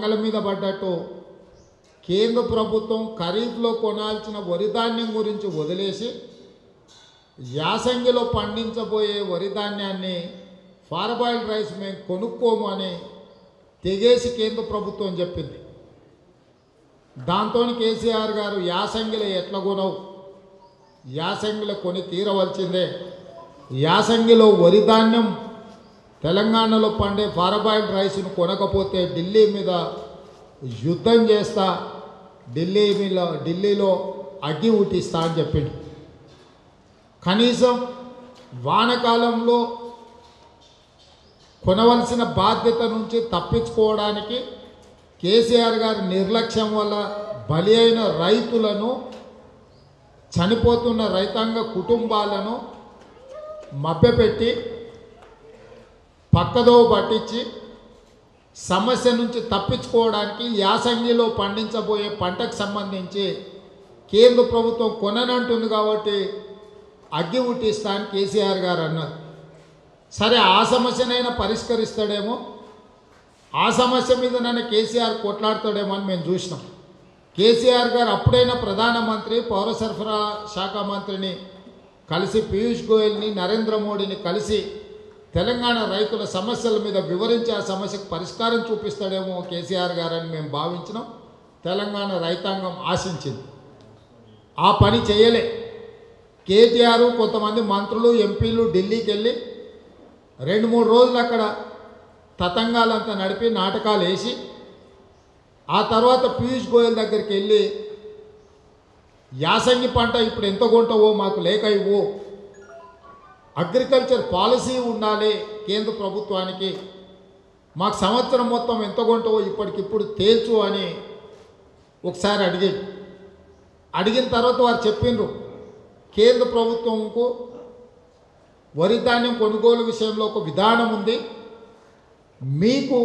పక్కల మీద పడ్డట్టు కేంద్ర ప్రభుత్వం ఖరీఫ్లో కొనాల్సిన వరి ధాన్యం గురించి వదిలేసి యాసంగిలో పండించబోయే వరి ధాన్యాన్ని ఫార్బాయిల్డ్ రైస్ మేము కొనుక్కోము అని తెగేసి కేంద్ర ప్రభుత్వం చెప్పింది దాంతో కేసీఆర్ గారు యాసంగిలో ఎట్లా కొనవు యాసంగిలో కొని తీరవలసిందే యాసంగిలో వరి ధాన్యం తెలంగాణలో పండే ఫారబాయిల్డ్ రైస్ను కొనకపోతే ఢిల్లీ మీద యుద్ధం చేస్తా ఢిల్లీ మీద ఢిల్లీలో అగ్గి ఉట్టిస్తా అని చెప్పిండు కనీసం వానకాలంలో కొనవలసిన బాధ్యత నుంచి తప్పించుకోవడానికి కేసీఆర్ గారి నిర్లక్ష్యం వల్ల బలి అయిన రైతులను చనిపోతున్న రైతాంగ కుటుంబాలను మభ్యపెట్టి పక్కదో పట్టించి సమస్య నుంచి తప్పించుకోవడానికి యాసంగిలో పండించబోయే పంటకు సంబంధించి కేంద్ర ప్రభుత్వం కొననంటుంది కాబట్టి అగ్గి ఉట్టిస్తా అని కేసీఆర్ గారు అన్నారు సరే ఆ సమస్యనైనా పరిష్కరిస్తాడేమో ఆ సమస్య మీద నన్ను కేసీఆర్ కొట్లాడతాడేమో అని మేము చూసినాం కేసీఆర్ గారు అప్పుడైనా ప్రధానమంత్రి పౌర సరఫరా శాఖ మంత్రిని కలిసి పీయూష్ గోయల్ని నరేంద్ర మోడీని కలిసి తెలంగాణ రైతుల సమస్యల మీద వివరించి ఆ సమస్యకు పరిష్కారం చూపిస్తాడేమో కేసీఆర్ గారని మేము భావించినాం తెలంగాణ రైతాంగం ఆశించింది ఆ పని చేయలే కేటీఆర్ కొంతమంది మంత్రులు ఎంపీలు ఢిల్లీకి వెళ్ళి రెండు మూడు రోజులు అక్కడ తతంగాలంతా నడిపి నాటకాలు వేసి ఆ తర్వాత పీయూష్ గోయల్ దగ్గరికి వెళ్ళి యాసంగి పంట ఇప్పుడు ఎంత కొంటావో మాకు లేక ఇవ్వు అగ్రికల్చర్ పాలసీ ఉండాలి కేంద్ర ప్రభుత్వానికి మాకు సంవత్సరం మొత్తం ఎంత కొంటావో ఇప్పటికిప్పుడు తేల్చు అని ఒకసారి అడిగాడు అడిగిన తర్వాత వారు చెప్పిండ్రు కేంద్ర ప్రభుత్వంకు వరి ధాన్యం కొనుగోలు విషయంలో ఒక విధానం ఉంది మీకు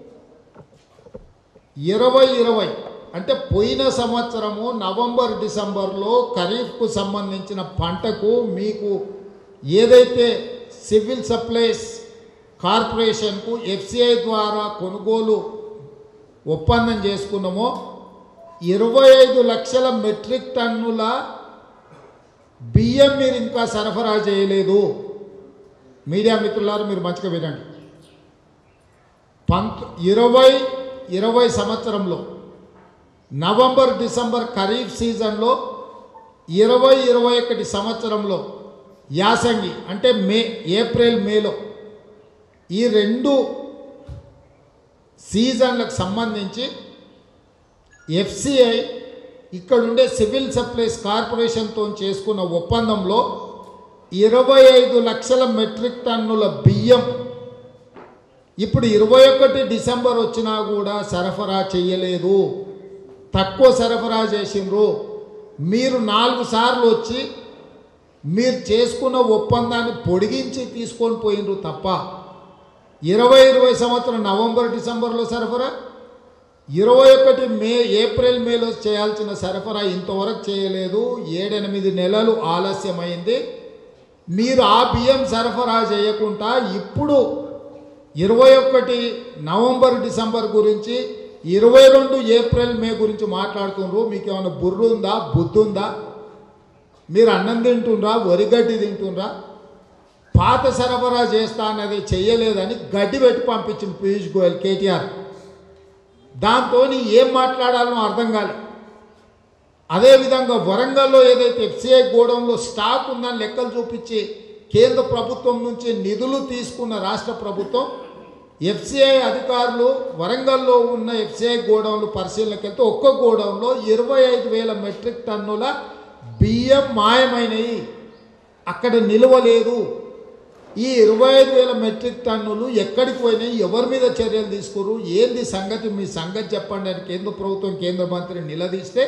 ఇరవై ఇరవై అంటే పోయిన సంవత్సరము నవంబర్ డిసెంబర్లో ఖరీఫ్కు సంబంధించిన పంటకు మీకు ఏదైతే సివిల్ సప్లైస్ కార్పొరేషన్కు ఎఫ్సిఐ ద్వారా కొనుగోలు ఒప్పందం చేసుకున్నామో ఇరవై ఐదు లక్షల మెట్రిక్ టన్నుల బియ్యం మీరు ఇంకా సరఫరా చేయలేదు మీడియా మిత్రులారు మీరు మంచిగా వినండి పంత్ ఇరవై ఇరవై సంవత్సరంలో నవంబర్ డిసెంబర్ ఖరీఫ్ సీజన్లో ఇరవై ఇరవై ఒకటి సంవత్సరంలో యాసంగి అంటే మే ఏప్రిల్ మేలో ఈ రెండు సీజన్లకు సంబంధించి ఎఫ్సిఐ ఇక్కడుండే సివిల్ సప్లైస్ కార్పొరేషన్తో చేసుకున్న ఒప్పందంలో ఇరవై ఐదు లక్షల మెట్రిక్ టన్నుల బియ్యం ఇప్పుడు ఇరవై ఒకటి డిసెంబర్ వచ్చినా కూడా సరఫరా చేయలేదు తక్కువ సరఫరా చేసిండ్రు మీరు నాలుగు సార్లు వచ్చి మీరు చేసుకున్న ఒప్పందాన్ని పొడిగించి తీసుకొని పోయినరు తప్ప ఇరవై ఇరవై సంవత్సరం నవంబర్ డిసెంబర్లో సరఫరా ఇరవై ఒకటి మే ఏప్రిల్ మేలో చేయాల్సిన సరఫరా ఇంతవరకు చేయలేదు ఏడెనిమిది నెలలు ఆలస్యమైంది మీరు ఆ బియ్యం సరఫరా చేయకుండా ఇప్పుడు ఇరవై ఒకటి నవంబర్ డిసెంబర్ గురించి ఇరవై రెండు ఏప్రిల్ మే గురించి మాట్లాడుతున్నారు మీకు ఏమైనా బుర్రు ఉందా బుద్ధి ఉందా మీరు అన్నం తింటుండ్రా వరిగడ్డి తింటుండ్రా పాత సరఫరా చేస్తా అన్నది చెయ్యలేదని గడ్డి పెట్టి పంపించింది పీయూష్ గోయల్ కేటీఆర్ దాంతో ఏం మాట్లాడాలో అర్థం కాలే అదేవిధంగా వరంగల్లో ఏదైతే ఎఫ్సిఐ గోడౌన్లో స్టాక్ ఉందని లెక్కలు చూపించి కేంద్ర ప్రభుత్వం నుంచి నిధులు తీసుకున్న రాష్ట్ర ప్రభుత్వం ఎఫ్సిఐ అధికారులు వరంగల్లో ఉన్న ఎఫ్సిఐ గోడౌన్లు పరిశీలనకి వెళ్తే ఒక్క గోడౌన్లో ఇరవై ఐదు వేల మెట్రిక్ టన్నుల బియ్యం మాయమైనవి అక్కడ నిలవలేదు ఈ ఇరవై ఐదు వేల మెట్రిక్ టన్నులు ఎక్కడికి పోయినాయి ఎవరి మీద చర్యలు తీసుకురు ఏంది సంగతి మీ సంగతి చెప్పండి అని కేంద్ర ప్రభుత్వం కేంద్ర మంత్రి నిలదీస్తే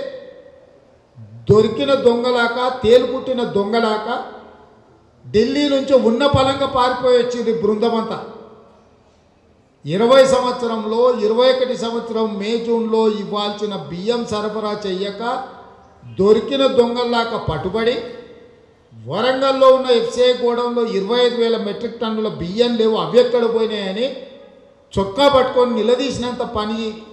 దొరికిన దొంగలాక తేలుపుట్టిన దొంగలాక ఢిల్లీ నుంచి ఉన్న పలంగా పారిపోయి వచ్చింది బృందమంతా ఇరవై సంవత్సరంలో ఇరవై ఒకటి సంవత్సరం మే జూన్లో ఇవ్వాల్సిన బియ్యం సరఫరా చెయ్యక దొరికిన దొంగల్లాక పట్టుబడి వరంగల్లో ఉన్న ఎఫ్సిఐ గోడంలో ఇరవై ఐదు వేల మెట్రిక్ టన్నుల బియ్యం లేవు అవి ఎక్కడ పోయినాయని చొక్కా పట్టుకొని నిలదీసినంత పని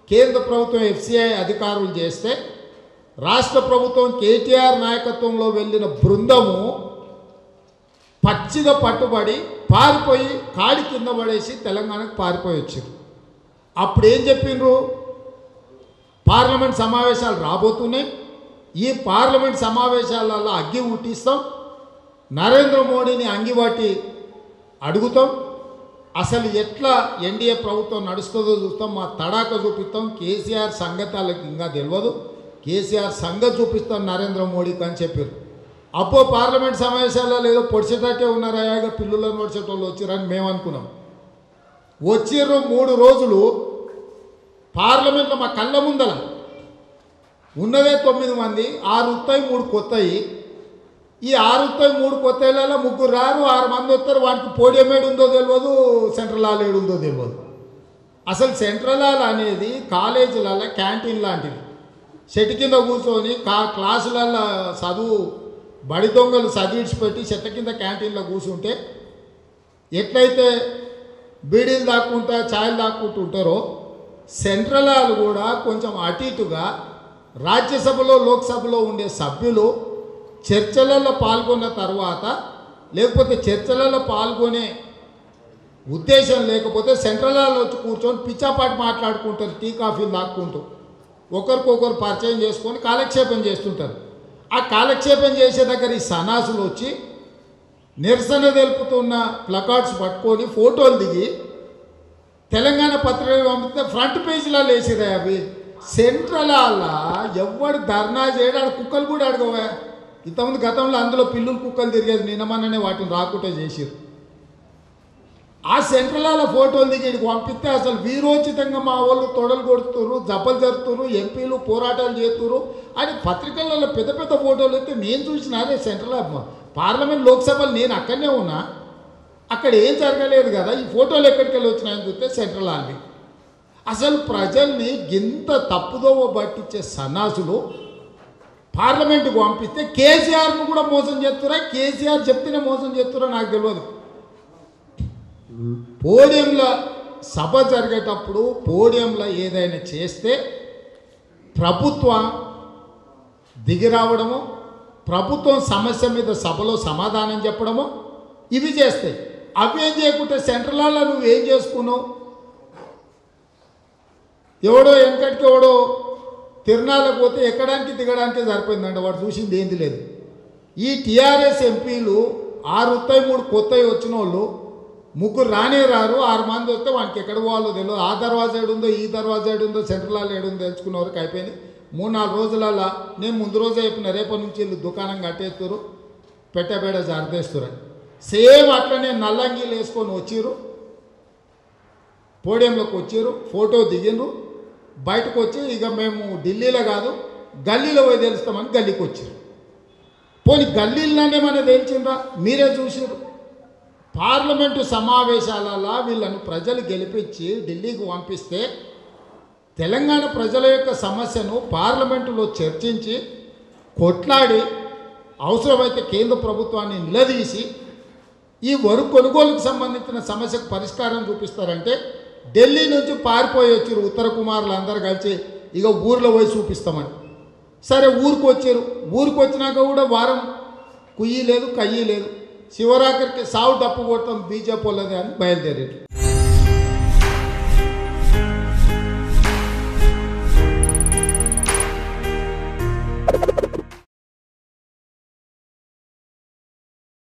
కేంద్ర ప్రభుత్వం ఎఫ్సిఐ అధికారులు చేస్తే రాష్ట్ర ప్రభుత్వం కేటీఆర్ నాయకత్వంలో వెళ్ళిన బృందము పచ్చిగా పట్టుబడి పారిపోయి కాడి కింద పడేసి తెలంగాణకు పారిపోయి వచ్చారు అప్పుడు ఏం చెప్పిండ్రు పార్లమెంట్ సమావేశాలు రాబోతున్నాయి ఈ పార్లమెంట్ సమావేశాలలో అగ్గి ఉట్టిస్తాం నరేంద్ర మోడీని అంగివాటి అడుగుతాం అసలు ఎట్లా ఎన్డీఏ ప్రభుత్వం నడుస్తుందో చూస్తాం మా తడాక చూపిస్తాం కేసీఆర్ సంగతి వాళ్ళకి ఇంకా తెలియదు కేసీఆర్ సంగతి చూపిస్తాం నరేంద్ర మోడీకి అని చెప్పారు అప్పో పార్లమెంట్ సమావేశాల్లో ఏదో పొడిచేటట్టే ఉన్నారాయాగా పిల్లులను పొడిచేటోళ్ళు వచ్చారని మేము అనుకున్నాం వచ్చిర్రు మూడు రోజులు పార్లమెంట్లో మా కళ్ళ ముందల ఉన్నదే తొమ్మిది మంది ఆరు ఉత్తాయి మూడు కొత్తయి ఈ ఆరు ఉత్తాయి మూడు కొత్తలలో ముగ్గురు రారు ఆరు మంది వస్తారు వాటికి పోడియం ఏడు ఉందో తెలియదు సెంట్రల్ హాల్ ఏడు ఉందో తెలియదు అసలు సెంట్రల్ హాల్ అనేది కాలేజీలలో క్యాంటీన్ లాంటిది చెట్టు కింద కూర్చొని కా క్లాసులలో చదువు బడి దొంగలు చదివిడిచిపెట్టి చెట్ల కింద క్యాంటీన్లో కూర్చుంటే ఎట్లయితే బీడీలు దాక్కుంటా ఛాయలు దాక్కుంటూ ఉంటారో సెంట్రల్ హాల్ కూడా కొంచెం అటు ఇటుగా రాజ్యసభలో లోక్సభలో ఉండే సభ్యులు చర్చలలో పాల్గొన్న తర్వాత లేకపోతే చర్చలలో పాల్గొనే ఉద్దేశం లేకపోతే సెంట్రల్ హాల్ వచ్చి కూర్చొని పిచ్చాపాటి మాట్లాడుకుంటారు టీ కాఫీలు దాక్కుంటూ ఒకరికొకరు పరిచయం చేసుకొని కాలక్షేపం చేస్తుంటారు ఆ కాలక్షేపం చేసే దగ్గర ఈ సన్నాసులు వచ్చి నిరసన తెలుపుతున్న ప్లకార్డ్స్ పట్టుకొని ఫోటోలు దిగి తెలంగాణ పత్రిక పంపితే ఫ్రంట్ పేజీలో లేచిరా అవి సెంట్రల్ అలా ఎవడు ధర్నా చేయడు ఆడ కుక్కలు కూడా అడగవా ఇంతకుముందు గతంలో అందులో పిల్లులు కుక్కలు తిరిగేది నిన్నమన్ననే వాటిని రాకుండా చేసిరు ఆ సెంట్రల్ హాల్ ఫోటోలు దిగి ఈడికి పంపిస్తే అసలు వీరోచితంగా మా వాళ్ళు తొడలు కొడుతున్నారు జబ్బలు జరుపుతున్నారు ఎంపీలు పోరాటాలు చేస్తున్నారు అని పత్రికలలో పెద్ద పెద్ద ఫోటోలు అయితే నేను చూసిన అదే సెంట్రల్ హాల్ పార్లమెంట్ లోక్సభలు నేను అక్కడనే ఉన్నా అక్కడ ఏం జరగలేదు కదా ఈ ఫోటోలు ఎక్కడికి వెళ్ళి వచ్చినాయని చూస్తే సెంట్రల్ హాల్ని అసలు ప్రజల్ని ఇంత తప్పుదోవ పట్టించే సన్నాసులు పార్లమెంట్కి పంపిస్తే కేసీఆర్ను కూడా మోసం చేస్తురా కేసీఆర్ చెప్తేనే మోసం చేస్తురా నాకు తెలియదు పోడియంలో సభ జరిగేటప్పుడు పోడియంలో ఏదైనా చేస్తే ప్రభుత్వం దిగి రావడము ప్రభుత్వం సమస్య మీద సభలో సమాధానం చెప్పడము ఇవి చేస్తాయి అవి ఏం చేయకుంటే సెంట్రల్ హాల్లో నువ్వు ఏం చేసుకున్నావు ఎవడో వెనకటికి ఎవడో తిరునాళ్ళకు పోతే ఎక్కడానికి దిగడానికి సరిపోయిందంట వాడు చూసింది ఏంది లేదు ఈ టీఆర్ఎస్ ఎంపీలు ఆరు వస్తాయి మూడు కొత్తవి వచ్చిన వాళ్ళు ముగ్గురు రానే రారు ఆరు మంది వస్తే వానికి ఎక్కడ పోవాలో తెలియదు ఆ దర్వాజా ఏడుందో ఈ దర్వాజా ఏడుందో సెంట్రల్ హాల్ ఏడుందో తెలుసుకున్న వరకు అయిపోయింది మూడు నాలుగు రోజులలో నేను ముందు రోజే చెప్పిన రేపటి నుంచి వీళ్ళు దుకాణం కట్టేస్తారు పెట్టబేడ జారదేస్తారు సేమ్ అట్లనే నల్లంగీలు వేసుకొని వచ్చిర్రు పోడియంలోకి వచ్చిర్రు ఫోటో దిగిండ్రు బయటకు వచ్చి ఇక మేము ఢిల్లీలో కాదు గల్లీలో పోయి తెలుస్తామని గల్లీకి వచ్చారు పోనీ గల్లీలోనే మన తేల్చిండ్రా మీరే చూసారు పార్లమెంటు సమావేశాలలో వీళ్ళను ప్రజలు గెలిపించి ఢిల్లీకి పంపిస్తే తెలంగాణ ప్రజల యొక్క సమస్యను పార్లమెంటులో చర్చించి కొట్లాడి అవసరమైతే కేంద్ర ప్రభుత్వాన్ని నిలదీసి ఈ వరు కొనుగోలుకు సంబంధించిన సమస్యకు పరిష్కారం చూపిస్తారంటే ఢిల్లీ నుంచి పారిపోయి వచ్చారు ఉత్తర కుమారులు అందరు కలిసి ఇక ఊర్లో పోయి చూపిస్తామని సరే ఊరికి వచ్చారు ఊరికి వచ్చినాక కూడా వారం కుయ్యి లేదు కయ్యి లేదు శివరాత్రికి సావు డప్పు కొడతాం బీజేపీ వాళ్ళదే అని బయలుదేరారు